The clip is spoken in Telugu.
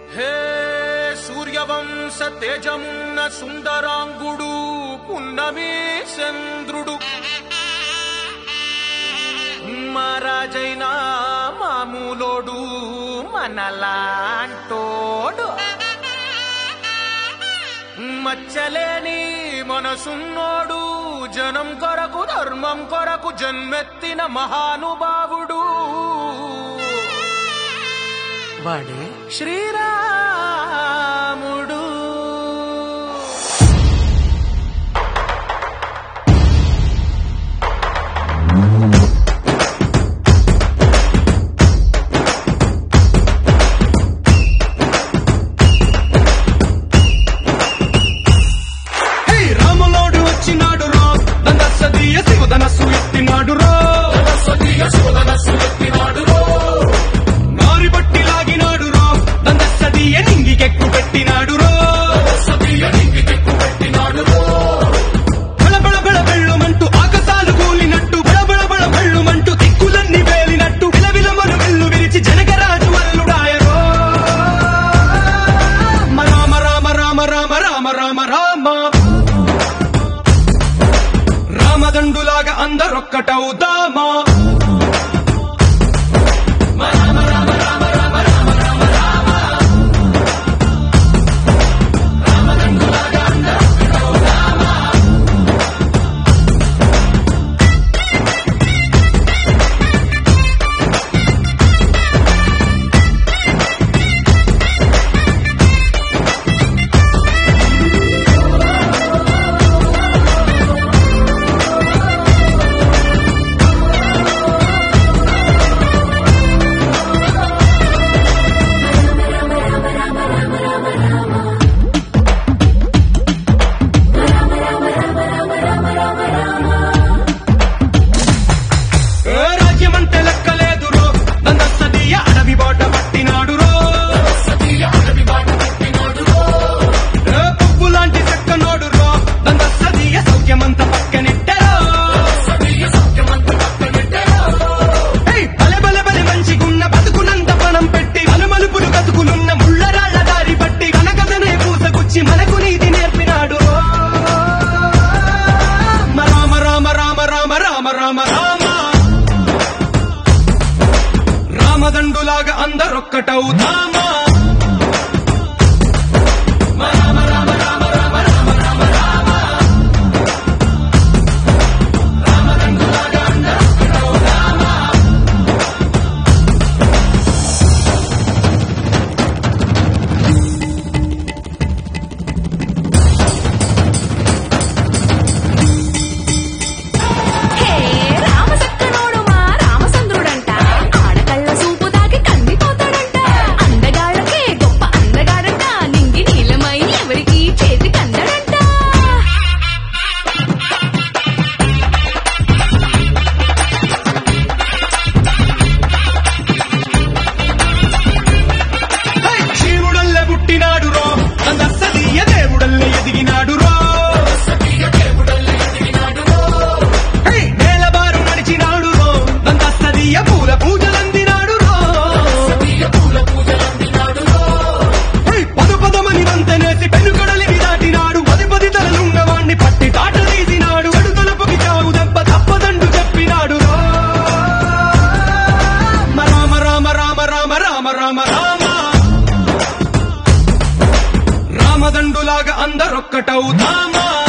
హే సూర్యవంశ తేజమున్న సుందరాంగుడు పున్నమి చంద్రుడు మహారాజైన మామూలోడు మనలాంటోడు మచ్చలేని మనసున్నోడు జనం కొరకు ధర్మం కొరకు జన్మెత్తిన మహానుభావుడు వాడే శ్రీరాముడు హే రాములోడు వచ్చినాడు రా దండసదీయ శివధనస్సు ఎత్తినాడు రా నారి బట్టి లాగినాడు రా దండసదీయ నింగికెక్కు పెట్టినాడు రా బళబళ బళ బెళ్ళుమంటూ ఆకాశాలు కూలినట్టు బళబళ బళ బెళ్ళుమంటూ దిక్కులన్నీ వేలినట్టు విలవిలమలు వెల్లు విరిచి జనగరాజు వల్లుడాయరో రామ రామ రామ రామ రామ రామ రామ రామదండులాగా అందరొక్కటవుదామా ఏ రాజ్యమంటే లెక్కలేదు రో దండసదీయ అడవి బాట పట్టినాడు రో ఏ పువ్వు లాంటి చక్కనోడు రో దండసదీయ సౌఖ్యమంత పక్కనెట్టరో ఏయ్, బలె బలె బలె మంచిగున్న బతుకునంత పణం పెట్టి అలుమలుపులు కతుకులున్న ముళ్ళరాళ్ళ దారి పట్టి కనకదనే పూసగుచ్చి మనకు నీతి నేర్పినాడు రామ రామ రామ రామ రామ రామ రామ రామదండులాగా అందరొక్కటవుదామా హే రామసక్కనోడు మా రామచంద్రుడంట ఆడకళ్ళ సూపు తాకి కందిపోతాడంట అందగాళ్ళకే గొప్ప అందగాడంట నింగి నీలమై ఎవరికి చేతి కందడంట హై, శివుడల్లే పుట్టినాడు రో అందసదీయ దేవుడల్లే ఎదిగినాడు రో హై, నేలబారు నడిచినాడు రో దందస్తదీయ పూల పూజలందినాడు రో హై, పదు పదమని వంతెనేసి పెనుగడలిని దాటినాడు పది పది తలలున్నవాణ్ణి పట్టి తాట తీసినాడు అడు తలుపుకి చావు దెబ్బ తప్పదండు చెప్పినాడు రో రామ రామ రామ రామ రామ రామ రామ రామదండులాగా అందరొక్కటవుదామా